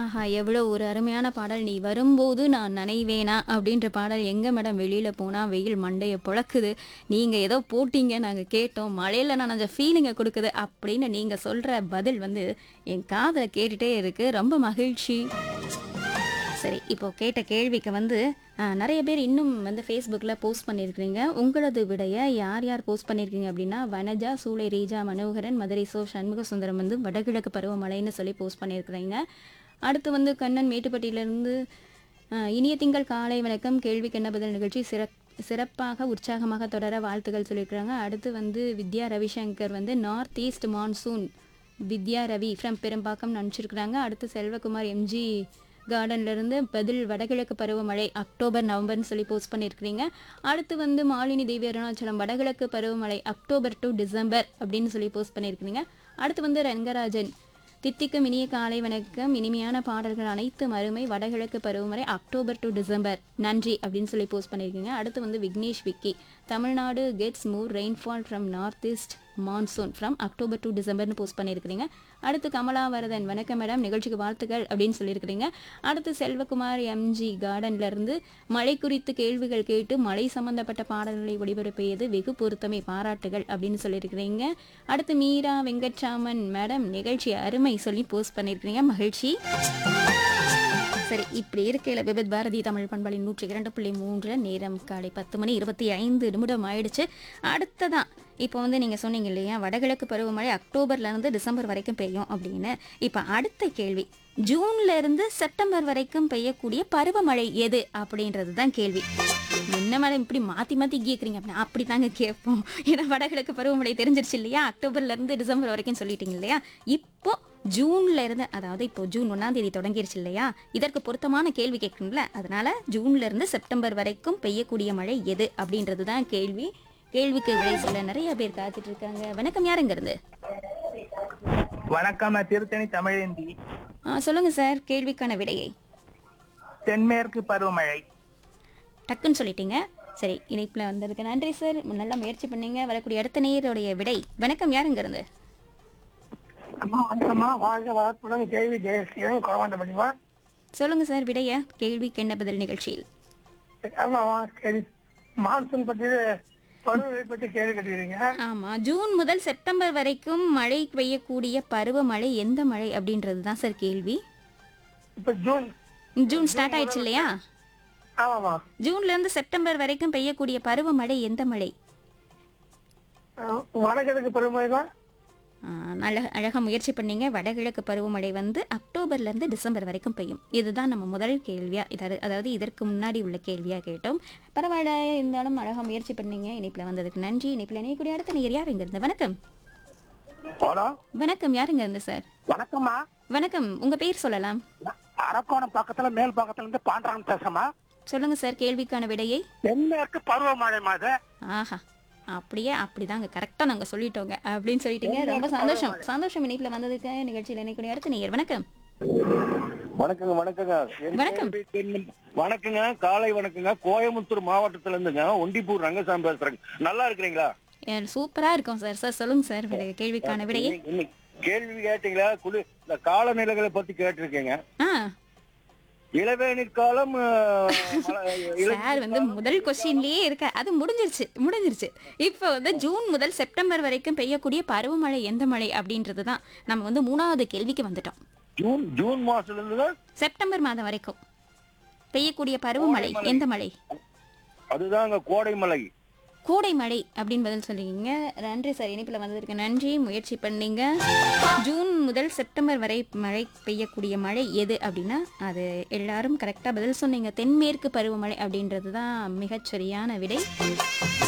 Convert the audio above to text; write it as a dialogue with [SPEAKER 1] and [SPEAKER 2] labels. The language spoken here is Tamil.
[SPEAKER 1] ஆஹா எவ்வளோ ஒரு அருமையான பாடல் நீ வரும்போது நான் நனைவேனா அப்படின்ற பாடல் எங்கே மேடம் வெளியில் போனால் வெயில் மண்டையை பொழக்குது நீங்கள் ஏதோ போட்டீங்க நாங்கள் கேட்டோம் மழையில் நான் அந்த ஃபீலிங்கை கொடுக்குது அப்படின்னு நீங்கள் சொல்கிற பதில் வந்து என் காதில் கேட்டுகிட்டே இருக்குது ரொம்ப மகிழ்ச்சி சரி இப்போ கேட்ட கேள்விக்கு வந்து ஆ, நிறைய பேர் இன்னும் வந்து ஃபேஸ்புக்கில் போஸ்ட் பண்ணியிருக்கிறீங்க உங்களது விடைய யார் யார் போஸ்ட் பண்ணியிருக்கீங்க அப்படின்னா வனஜா சூளை ரீஜா மனோகரன் மதுரை சோ சண்முக சுந்தரம் வந்து வடகிழக்கு பருவமழைன்னு சொல்லி போஸ்ட் பண்ணியிருக்கிறீங்க அடுத்து வந்து கண்ணன் மேட்டுப்பட்டியிலேருந்து இனிய திங்கள் காலை வணக்கம் கேள்விக்கு என்ன பதில் நிகழ்ச்சி சிறப் சிறப்பாக உற்சாகமாக தொடர வாழ்த்துக்கள் சொல்லியிருக்கிறாங்க அடுத்து வந்து வித்யா ரவிசங்கர் வந்து north east monsoon Vidya Ravi from Perumbakkam நினச்சிருக்கிறாங்க அடுத்து செல்வகுமார் எம்ஜி கார்டன்ல இருந்து பதில் வடகிழக்கு பருவமழை அக்டோபர் நவம்பர்னு சொல்லி போஸ்ட் பண்ணியிருக்கிறீங்க அடுத்து வந்து மாலினி தேவி அருணாச்சலம் வடகிழக்கு பருவமழை அக்டோபர் டு டிசம்பர் அப்படின்னு சொல்லி போஸ்ட் பண்ணியிருக்கிறீங்க அடுத்து வந்து ரங்கராஜன் தித்திக்கும் இனிய காலை வணக்கம் இனிமையான பாடல்கள் அனைத்து அருமை வடகிழக்கு பருவமழை அக்டோபர் டு டிசம்பர் நன்றி அப்படின்னு சொல்லி போஸ்ட் பண்ணியிருக்கீங்க அடுத்து வந்து Vignesh Vicky Tamil Nadu gets more rainfall from north east monsoon from October to டிசம்பர்னு போஸ்ட் பண்ணியிருக்கிறீங்க அடுத்து கமலாவரதன் வணக்கம் மேடம் நிகழ்ச்சிக்கு வாழ்த்துக்கள் அப்படின்னு சொல்லியிருக்கிறீங்க அடுத்து செல்வகுமார் எம்ஜி கார்டன்ல இருந்து மழை குறித்து கேள்விகள் கேட்டு மழை சம்பந்தப்பட்ட பாடல்களை ஒளிபரப்பியது வெகு பொருத்தமை பாராட்டுகள் அப்படின்னு சொல்லியிருக்கிறீங்க அடுத்து மீரா வெங்கட்ராமன் மேடம் நிகழ்ச்சி அருமை சொல்லி போஸ்ட் பண்ணியிருக்கிறீங்க மகிழ்ச்சி சரி இப்படி இருக்கையில் விபத் பாரதி தமிழ் பண்பலின் நூற்றி இரண்டு புள்ளி மூன்று நேரம் காலை பத்து மணி இருபத்தி ஐந்து நிமிடம் ஆயிடுச்சு அடுத்ததான் இப்போ வந்து நீங்கள் சொன்னீங்க இல்லையா வடகிழக்கு பருவமழை அக்டோபர்ல இருந்து டிசம்பர் வரைக்கும் பெய்யும் அப்படின்னு இப்போ அடுத்த கேள்வி ஜூன்ல இருந்து செப்டம்பர் வரைக்கும் பெய்யக்கூடிய பருவமழை எது அப்படின்றது தான் கேள்வி என்ன மேடம் இப்படி மாற்றி மாற்றி கேட்குறீங்க அப்படின்னா அப்படி தாங்க கேட்போம் ஏன்னா வடகிழக்கு பருவமழை தெரிஞ்சிருச்சு இல்லையா அக்டோபர்ல இருந்து டிசம்பர் வரைக்கும் சொல்லிட்டீங்க இல்லையா இப்போ ஜூன்ல இருந்து அதாவது இப்போ ஜூன் ஒன்றாம் தேதி தொடங்கிருச்சு இல்லையா இதற்கு பொருத்தமான கேள்வி கேட்கணும்ல அதனால ஜூன்ல இருந்து செப்டம்பர் வரைக்கும் பெய்யக்கூடிய மழை எது அப்படின்றது தான் கேள்வி கேள்விக்கு விடை சொல்ல நிறைய பேர் காத்துட்டு இருக்காங்க வணக்கம் யாருங்க இருந்து
[SPEAKER 2] வணக்கம் நான் திருத்தணி தமிழேந்தி
[SPEAKER 1] ஆ, சொல்லுங்க சார் கேள்விக்கான விடையை
[SPEAKER 2] தென்மேற்கு பருவமழை
[SPEAKER 1] டக்குன்னு சொல்லிட்டீங்க சரி இணைப்பில் வந்ததுக்கு நன்றி சார் நல்லா முயற்சி பண்ணீங்க வரக்கூடிய அடுத்த நேயருடைய விடை வணக்கம் யாருங்க இருந்து
[SPEAKER 3] அம்மா வணக்கம்மா வாழ்க வளர்ப்புடன் கேள்வி ஜெயஸ்ரீவன் குழந்தை படிவா
[SPEAKER 1] சொல்லுங்க சார் விடைய கேள்விக்கு என்ன பதில் நிகழ்ச்சியில்
[SPEAKER 3] ஆமாம்மா கேள்வி மான்சூன் பற்றி பருவத்தை பற்றி கேள்வி கேட்டுக்கிறீங்க
[SPEAKER 1] ஆமா ஜூன் முதல் செப்டம்பர் வரைக்கும் மழை பெய்யக்கூடிய பருவமழை எந்த மழை அப்படின்றது தான் சார் கேள்வி
[SPEAKER 3] இப்ப ஜூன்
[SPEAKER 1] ஜூன் ஸ்டார்ட் ஆயிடுச்சு இல்லையா
[SPEAKER 3] ஆமாம்மா
[SPEAKER 1] ஜூன்ல இருந்து செப்டம்பர் வரைக்கும் பெய்யக்கூடிய பருவமழை எந்த மழை
[SPEAKER 3] அஹ் வடகிழக்கு பருவமழை தான்
[SPEAKER 1] ஆ, நல்ல அழகாக முயற்சி பண்ணீங்க வடகிழக்கு பருவமழை வந்து அக்டோபர்ல இருந்து டிசம்பர் வரைக்கும் பெய்யும் இதுதான் நம்ம முதல் கேள்வியா இதாவது அதாவது இதற்கு முன்னாடி உள்ள கேள்வியா கேட்டோம் பரவாயில்ல இருந்தாலும் அழகாக முயற்சி பண்ணீங்க இணைப்பில் வந்ததுக்கு நன்றி இணைப்பில் இணையக்கூடிய அடுத்த நேர் யார் இங்க இருந்து வணக்கம்
[SPEAKER 3] ஹலோ
[SPEAKER 1] வணக்கம் யாருங்க இருந்து சார்
[SPEAKER 3] வணக்கம்மா
[SPEAKER 1] வணக்கம் உங்க பேர் சொல்லலாம்
[SPEAKER 3] அரக்கோணம் பக்கத்துல மேல் பக்கத்துல இருந்து பாண்டவன் பேசமா
[SPEAKER 1] சொல்லுங்க சார் கேள்விக்கான விடையை
[SPEAKER 3] தென்மேற்கு பருவமழை மாத
[SPEAKER 1] ஆஹா அப்படியே அப்படிதாங்க கரெக்டாக நாங்கள் சொல்லிட்டோங்க அப்படின்னு சொல்லிட்டீங்க ரொம்ப சந்தோஷம் சந்தோஷம் இணைப்பில் வந்ததுக்கு நிகழ்ச்சியில் இணைக்கூடிய அடுத்த நேயர் வணக்கம்
[SPEAKER 4] வணக்கங்க வணக்கங்க என்
[SPEAKER 1] வணக்கம்.
[SPEAKER 4] கேள்வி தென்ன- வணக்கங்க காலை வணக்கங்க கோயம்புத்தூர் மாவட்டத்துல இருந்துங்க ஒண்டிப்பூர் ரங்கசாமி பேசுறேங்க நல்லா இருக்கிறீங்களா
[SPEAKER 1] சூப்பராக இருக்கும் சார் சார் சொல்லுங்க சார் விடை- கேள்விக்கான விடையை
[SPEAKER 4] இன்னைக்கு- இன்னைக்கு கேள்வி கேட்டீங்களா குளி இந்த காலநிலைகளை பத்தி கேட்டிருக்கீங்க
[SPEAKER 1] ஆ
[SPEAKER 4] இளவேநீர் காலம் அஹ், மழை- இள-
[SPEAKER 1] சார் வந்து முதல் கொஸ்டின்லயே இருக்க அது முடிஞ்சிருச்சு முடிஞ்சிருச்சு இப்போ வந்து ஜூன் முதல் செப்டம்பர் வரைக்கும் பெய்யக்கூடிய பருவமழை எந்த மழை அப்படின்றது தான் நம்ம வந்து மூணாவது கேள்விக்கு வந்துட்டோம்
[SPEAKER 4] ஜூன் ஜூன் மாசத்துல இருந்து தான்
[SPEAKER 1] செப்டம்பர் மாதம் வரைக்கும் பெய்யக்கூடிய பருவமழை எந்த மழை
[SPEAKER 4] அதுதாங்க கோடை மலை
[SPEAKER 1] கோடை மழை அப்படின்னு பதில் சொல்லிங்க நன்றி சார் இணைப்பில் வந்ததற்கு நன்றி முயற்சி பண்ணீங்க ஜூன் முதல் செப்டம்பர் வரை மழை பெய்யக்கூடிய மழை எது அப்படின்னா அது எல்லாரும் கரெக்டாக பதில் சொன்னீங்க தென்மேற்கு பருவமழை அப்படின்றது தான் மிகச்சரியான விடை